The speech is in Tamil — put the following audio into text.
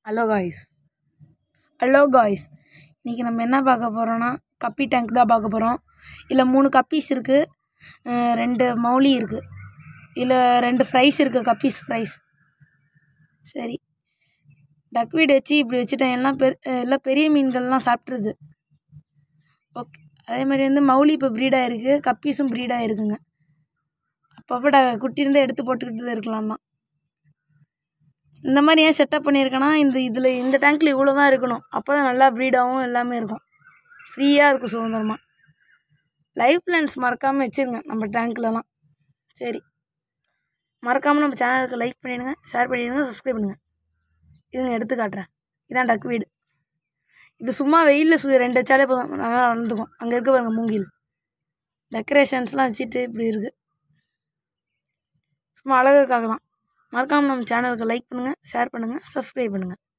ஹலோ காய்ஸ் ஹலோ காய்ஸ் இன்றைக்கி நம்ம என்ன பார்க்க போகிறோன்னா கப்பி டேங்க் தான் பார்க்க போகிறோம் இதில் மூணு கப்பீஸ் இருக்குது ரெண்டு மௌலி இருக்குது இதில் ரெண்டு ஃப்ரைஸ் இருக்குது கப்பீஸ் ஃப்ரைஸ் சரி டக்வீட் வச்சு இப்படி வச்சுட்டேன் எல்லாம் பெரு எல்லாம் பெரிய மீன்கள்லாம் சாப்பிட்ருது ஓகே அதே மாதிரி வந்து மௌலி இப்போ ப்ரீட் ஆகிருக்கு கப்பீஸும் ப்ரீட் ஆகிருக்குங்க அப்பப்போ ட குட்டி இருந்தால் எடுத்து போட்டுக்கிட்டு இருக்கலாம் தான் இந்த மாதிரி ஏன் செட்டப் பண்ணியிருக்கேன்னா இந்த இதில் இந்த டேங்க்கில் இவ்வளோ தான் இருக்கணும் அப்போ தான் நல்லா ப்ரீடாகவும் எல்லாமே இருக்கும் ஃப்ரீயாக இருக்கும் சுதந்திரமாக லைவ் பிளான்ஸ் மறக்காமல் வச்சுருங்க நம்ம டேங்க்லலாம் சரி மறக்காமல் நம்ம சேனலுக்கு லைக் பண்ணிவிடுங்க ஷேர் பண்ணிவிடுங்க சப்ஸ்கிரைப் பண்ணுங்கள் இதுங்க எடுத்து காட்டுறேன் இதான் டக் வீடு இது சும்மா வெயிலில் சு ரெண்டு வச்சாலே போதும் நல்லா வளர்ந்துக்கும் அங்கே இருக்க பாருங்க மூங்கில் டெக்கரேஷன்ஸ்லாம் வச்சுட்டு இப்படி இருக்குது சும்மா அழகுக்காக தான் மறக்காமல் நம்ம சேனலுக்கு லைக் பண்ணுங்கள் ஷேர் பண்ணுங்கள் சப்ஸ்கிரைப் பண்ணுங்கள்